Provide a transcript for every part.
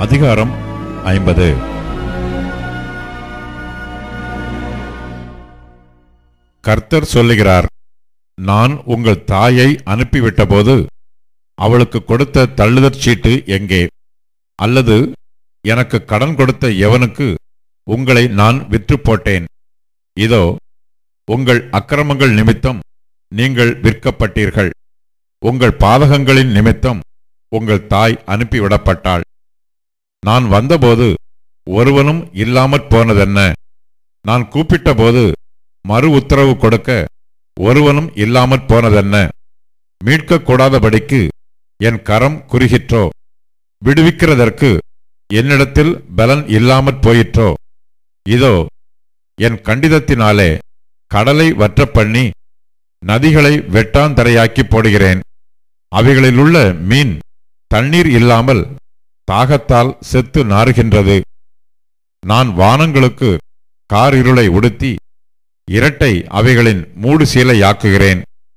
அதிகாரம் ஐம்பது கர்த்தர் சொல்லுகிறார் நான் உங்கள் தாயை அனுப்பிவிட்டபோது அவளுக்கு கொடுத்த தள்ளுதற் சீட்டு எங்கே அல்லது எனக்கு கடன் கொடுத்த எவனுக்கு உங்களை நான் விற்று போட்டேன் இதோ உங்கள் அக்கிரமங்கள் நிமித்தம் நீங்கள் விற்கப்பட்டீர்கள் உங்கள் பாதகங்களின் நிமித்தம் உங்கள் தாய் அனுப்பிவிடப்பட்டாள் நான் வந்தபோது ஒருவனும் இல்லாமற் போனதென்ன நான் கூப்பிட்டபோது மறு உத்தரவு கொடுக்க ஒருவனும் இல்லாமற் போனதென்ன மீட்கக்கூடாதபடிக்கு என் கரம் குறுகிற்றோ விடுவிக்கிறதற்கு என்னிடத்தில் பலன் இல்லாமற் போயிற்றோ இதோ என் கண்டிதத்தினாலே கடலை வற்ற பண்ணி நதிகளை வெட்டாந்தரையாக்கி போடுகிறேன் அவைகளிலுள்ள மீன் தண்ணீர் இல்லாமல் தாகத்தால் செத்து நாறுகின்றது நான் வானங்களுக்கு காரிருளை உடுத்தி இரட்டை அவைகளின் மூடு சீலையாக்குகிறேன்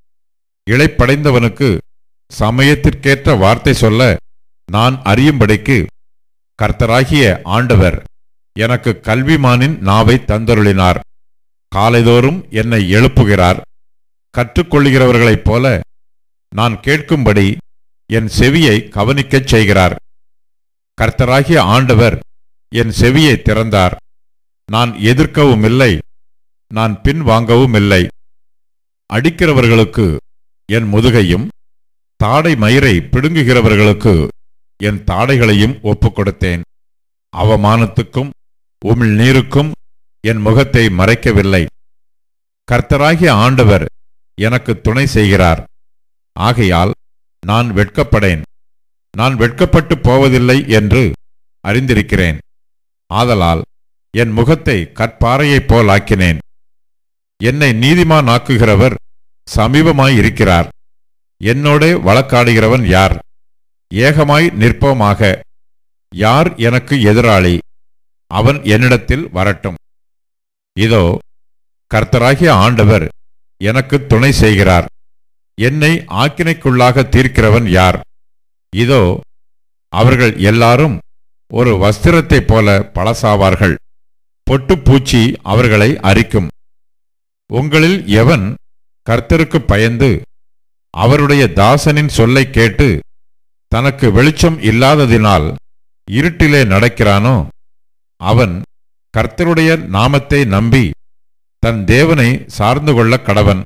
இளைப்படைந்தவனுக்கு சமயத்திற்கேற்ற வார்த்தை சொல்ல நான் அறியும்படிக்கு கர்த்தராகிய ஆண்டவர் எனக்கு கல்விமானின் நாவை தந்தருளினார் காலைதோறும் என்னை எழுப்புகிறார் கற்றுக்கொள்கிறவர்களைப் போல நான் கேட்கும்படி என் செவியை கவனிக்கச் செய்கிறார் கர்த்தராகிய ஆண்டவர் என் செவியை திறந்தார் நான் எதிர்க்கவும் இல்லை நான் பின் வாங்கவும் இல்லை அடிக்கிறவர்களுக்கு என் முதுகையும் தாடை மயிரை பிடுங்குகிறவர்களுக்கு என் தாடைகளையும் ஒப்புக் கொடுத்தேன் அவமானத்துக்கும் உமிழ் நீருக்கும் என் முகத்தை மறைக்கவில்லை கர்த்தராகிய ஆண்டவர் எனக்கு துணை செய்கிறார் ஆகையால் நான் வெட்கப்படேன் நான் வெட்கப்பட்டு போவதில்லை என்று அறிந்திருக்கிறேன் ஆதலால் என் முகத்தை கற்பாறையைப் போல் ஆக்கினேன் என்னை நீதிமானாக்குகிறவர் சமீபமாயிருக்கிறார் என்னோடே வழக்காடுகிறவன் யார் ஏகமாய் நிற்போமாக யார் எனக்கு எதிராளி அவன் என்னிடத்தில் வரட்டும் இதோ கர்த்தராகிய ஆண்டவர் எனக்கு துணை செய்கிறார் என்னை ஆக்கினைக்குள்ளாக தீர்க்கிறவன் யார் இதோ அவர்கள் எல்லாரும் ஒரு வஸ்திரத்தைப் போல பழசாவார்கள் பொட்டுப்பூச்சி அவர்களை அரிக்கும் உங்களில் எவன் கர்த்தருக்கு பயந்து அவருடைய தாசனின் சொல்லைக் கேட்டு தனக்கு வெளிச்சம் இல்லாததினால் இருட்டிலே நடக்கிறானோ அவன் கர்த்தருடைய நாமத்தை நம்பி தன் தேவனை சார்ந்து கொள்ள கடவன்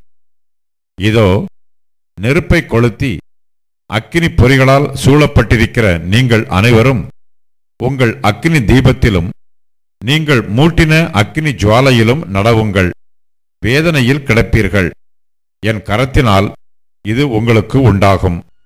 இதோ நெருப்பை கொளுத்தி அக்கினி பொறிகளால் சூழப்பட்டிருக்கிற நீங்கள் அனைவரும் உங்கள் அக்கினி தீபத்திலும் நீங்கள் மூட்டின அக்கினி ஜுவாலையிலும் நடவுங்கள் வேதனையில் கிடப்பீர்கள் என் கரத்தினால் இது உங்களுக்கு உண்டாகும்